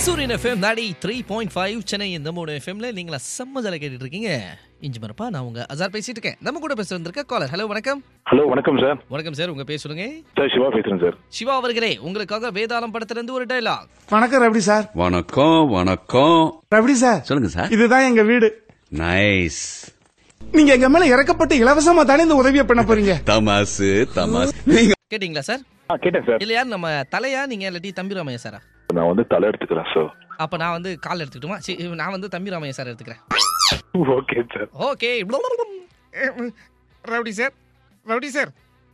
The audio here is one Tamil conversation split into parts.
சூரியன் எஃப்எம் நாடி த்ரீ பாயிண்ட் ஃபைவ் சென்னை இந்த மூணு எஃப்எம்ல நீங்களா செம்ம ஜாலியாக கேட்டுட்டு இருக்கீங்க இஞ்சி மரப்பா நான் உங்க அசார் பேசிட்டு இருக்கேன் நம்ம கூட பேச வந்திருக்க காலர் ஹலோ வணக்கம் ஹலோ வணக்கம் சார் வணக்கம் சார் உங்க பேர் சொல்லுங்க சார் சிவா பேசுறேன் சார் சிவா அவர்களே உங்களுக்காக வேதாளம் படத்துல இருந்து ஒரு டைலாக் வணக்கம் ரபடி சார் வணக்கம் வணக்கம் ரபடி சார் சொல்லுங்க சார் இதுதான் எங்க வீடு நைஸ் நீங்க எங்க மேல இறக்கப்பட்டு இலவசமா தானே இந்த உதவியை பண்ண போறீங்க தமாசு தமாஸ் நீங்க கேட்டிங்களா சார் ஆ கேட்டேன் சார் இல்ல யார் நம்ம தலையா நீங்க இல்லாட்டி தம்பி ராமையா சாரா நான் வந்து தலை எடுத்துக்கிறேன் சார் அப்ப நான் வந்து கால் எடுத்துக்கிட்டுமா சரி, நான் வந்து தம்பி ராமையா சார் எடுத்துக்கிறேன் okay sir okay rowdy sir rowdy sir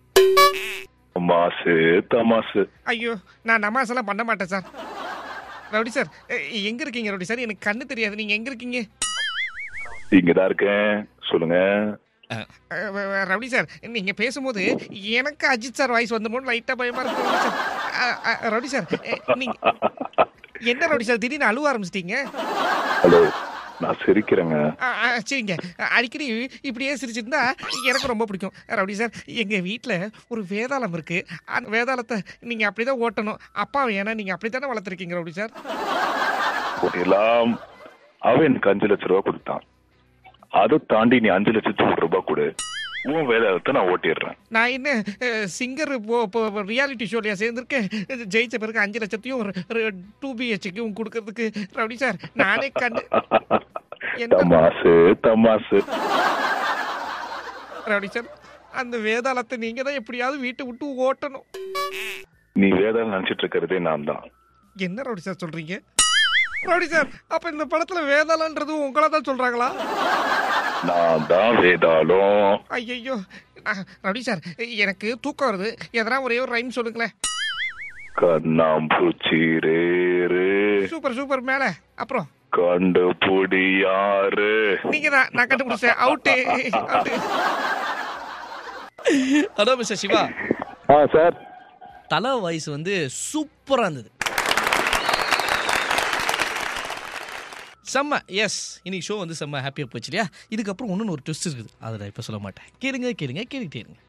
மாசு தமாசு ஐயோ நான் நமாஸ் எல்லாம் பண்ண மாட்டேன் சார் ரவுடி சார் எ- எங்க இருக்கீங்க ரவுடி சார் எனக்கு கண்ணு தெரியாது நீங்க எங்க இருக்கீங்க இங்கதான் இருக்கேன் சொல்லுங்க அஹ், அஹ், ரவுடி சார் நீங்க பேசும்போது எனக்கு அஜித் சார் வாய்ஸ் வந்தபோது லைட்டா பயமா இருக்கு ரவுடி சார் அஹ், அஹ், ரவுடி சார் எ, நீங்க என்ன ரவுடி சார் திடீர்னு அழுவ ஆரம்பிச்சிட்டீங்க ஹலோ நான் சிரிக்கிறேங்க அஹ், அஹ், சரிங்க அடிக்கடி இப்படியே சிரிச்சிருந்தா எனக்கு ரொம்ப பிடிக்கும் ரவுடி சார் எங்க வீட்டில் ஒரு வேதாளம் இருக்கு அந்த வேதாளத்தை நீங்க அப்படிதான் ஓட்டணும் அப்பாவை ஏன்னா நீங்க அப்படித்தானே வளர்த்துருக்கீங்க ரவுடி சார் எல்லாம் அவன் எனக்கு அஞ்சு லட்ச ரூபா கொடுத்தான் அதை தாண்டி நீ அஞ்சு லட்சத்து ஒரு ரூபாய் கொடு உன் வேதாளத்தை நான் ஓட்டிடுறேன் நான் என்ன சிங்கர் இப்போ ரியாலிட்டி ஷோலையா சேர்ந்துருக்கேன் ஜெயிச்ச பிறகு அஞ்சு லட்சத்தையும் டூ பிஹெச்சுக்கும் கொடுக்கறதுக்கு ரவுடி சார் நானே கண்டு என்ன தமாசு தமாசு ரவுடி சார் அந்த வேதாளத்தை நீங்க தான் எப்படியாவது வீட்டை விட்டு ஓட்டணும் நீ வேதாளம் நினைச்சிட்டு இருக்கிறதே நான் தான் என்ன ரவுடி சார் சொல்றீங்க ரவுடி சார் அப்ப இந்த படத்துல வேதாளன்றது உங்களா தான் சொல்றாங்களா நான் தான் வேதாளம் ஐயோ ரவுடி சார் எனக்கு தூக்கம் வருது எதனா ஒரே ஒரு ரைம் சொல்லுங்களேன் கண்ணாம்பூச்சி ரேரு சூப்பர் சூப்பர் மேல அப்புறம் கண்டுபிடி யாரு நீங்க தான் நான் கண்டுபிடிச்சேன் out out hello mister Siva ஆ சார் தலை வாய்ஸ் வந்து சூப்பரா இருந்தது செம்ம எஸ் இன்னைக்கு ஷோ வந்து செம்ம ஹாப்பியாக போச்சு இல்லையா இதுக்கப்புறம் இன்னொன்று ஒரு ட்விஸ்ட் இருக்குது அதை நான் இப்போ சொல்ல மாட்டேன் கேளுங்க கேளுங்க கேட்டுக்கிட்டே இருங்க